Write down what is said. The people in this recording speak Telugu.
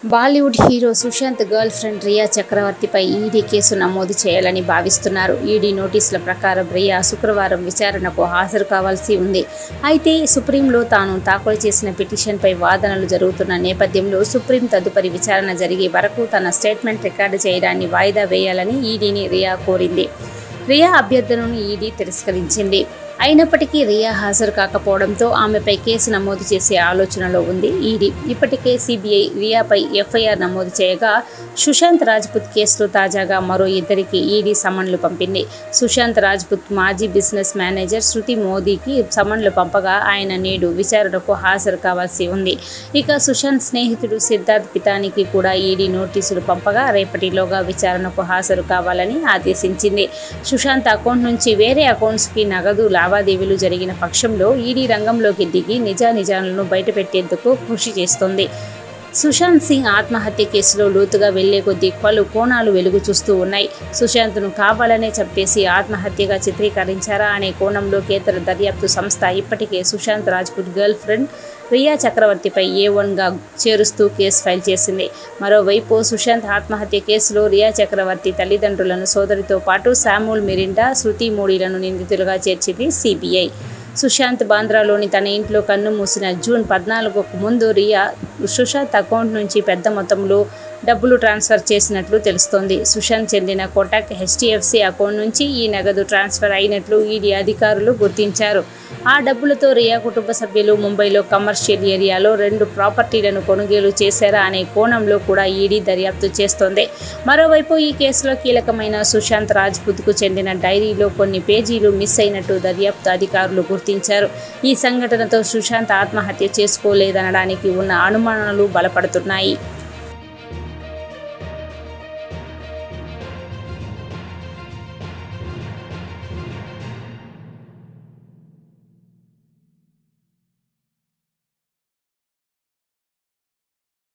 Bollywood hero Sushant girl friend Rhea చక్రవర్తిపై ఈడీ కేసు నమోదు చేయాలని భావిస్తున్నారు ఈడీ నోటీసుల ప్రకారం రియా శుక్రవారం విచారణకు హాజరు కావాల్సి ఉంది అయితే సుప్రీంలో తాను దాఖలు చేసిన పిటిషన్పై వాదనలు జరుగుతున్న నేపథ్యంలో సుప్రీం తదుపరి విచారణ జరిగే వరకు తన స్టేట్మెంట్ రికార్డు చేయడాన్ని వాయిదా వేయాలని ఈడీని రియా కోరింది రియా అభ్యర్థనను ఈడీ తిరస్కరించింది అయినప్పటికీ రియా హాజరు కాకపోవడంతో ఆమెపై కేసు నమోదు చేసే ఆలోచనలో ఉంది ఈడీ ఇప్పటికే సిబిఐ రియాపై ఎఫ్ఐఆర్ నమోదు చేయగా సుశాంత్ రాజ్పుత్ కేసులో తాజాగా మరో ఇద్దరికి ఈడీ సమన్లు పంపింది సుశాంత్ రాజ్పుత్ మాజీ బిజినెస్ మేనేజర్ శృతి మోదీకి సమన్లు పంపగా ఆయన నేడు విచారణకు హాజరు కావాల్సి ఉంది ఇక సుశాంత్ స్నేహితుడు సిద్ధార్థ్ పితానికి కూడా ఈడీ నోటీసులు పంపగా రేపటిలోగా విచారణకు హాజరు కావాలని ఆదేశించింది సుశాంత్ అకౌంట్ నుంచి వేరే అకౌంట్స్కి నగదు లావాదేవీలు జరిగిన పక్షంలో ఈడీ రంగంలోకి దిగి నిజానిజాలను బయటపెట్టేందుకు కృషి చేస్తోంది సుశాంత్ సింగ్ ఆత్మహత్య కేసులో లోతుగా వెళ్లే కొద్దీ పలు కోణాలు వెలుగు చూస్తూ ఉన్నాయి సుశాంత్ను కావాలనే చంపేసి ఆత్మహత్యగా చిత్రీకరించారా అనే కోణంలో కేంద్ర దర్యాప్తు సంస్థ ఇప్పటికే సుశాంత్ రాజ్పుత్ గర్ల్ ఫ్రెండ్ రియా చక్రవర్తిపై ఏ వన్గా చేరుస్తూ కేసు ఫైల్ చేసింది మరోవైపు సుశాంత్ ఆత్మహత్య కేసులో రియా చక్రవర్తి తల్లిదండ్రులను సోదరితో పాటు శామ్యూల్ మిరిండా శృతి మోడీలను నిందితులుగా చేర్చింది సిబిఐ సుశాంత్ బాంద్రాలోని తన ఇంట్లో కన్ను మూసిన జూన్ పద్నాలుగుకు ముందు రియా సుశాంత్ అకౌంట్ నుంచి పెద్ద మొత్తంలో డబ్బులు ట్రాన్స్ఫర్ చేసినట్లు తెలుస్తోంది సుశాంత్ చెందిన కోటక్ హెచ్డిఎఫ్సి అకౌంట్ నుంచి ఈ నగదు ట్రాన్స్ఫర్ అయినట్లు ఈడీ అధికారులు గుర్తించారు ఆ డబ్బులతో రియా కుటుంబ సభ్యులు ముంబైలో కమర్షియల్ ఏరియాలో రెండు ప్రాపర్టీలను కొనుగోలు చేశారా అనే కోణంలో కూడా ఈడీ దర్యాప్తు చేస్తోంది మరోవైపు ఈ కేసులో కీలకమైన సుశాంత్ రాజ్పుత్కు చెందిన డైరీలో కొన్ని పేజీలు మిస్ అయినట్టు దర్యాప్తు అధికారులు గుర్తించారు ఈ సంఘటనతో సుశాంత్ ఆత్మహత్య చేసుకోలేదనడానికి ఉన్న అనుమానాలు బలపడుతున్నాయి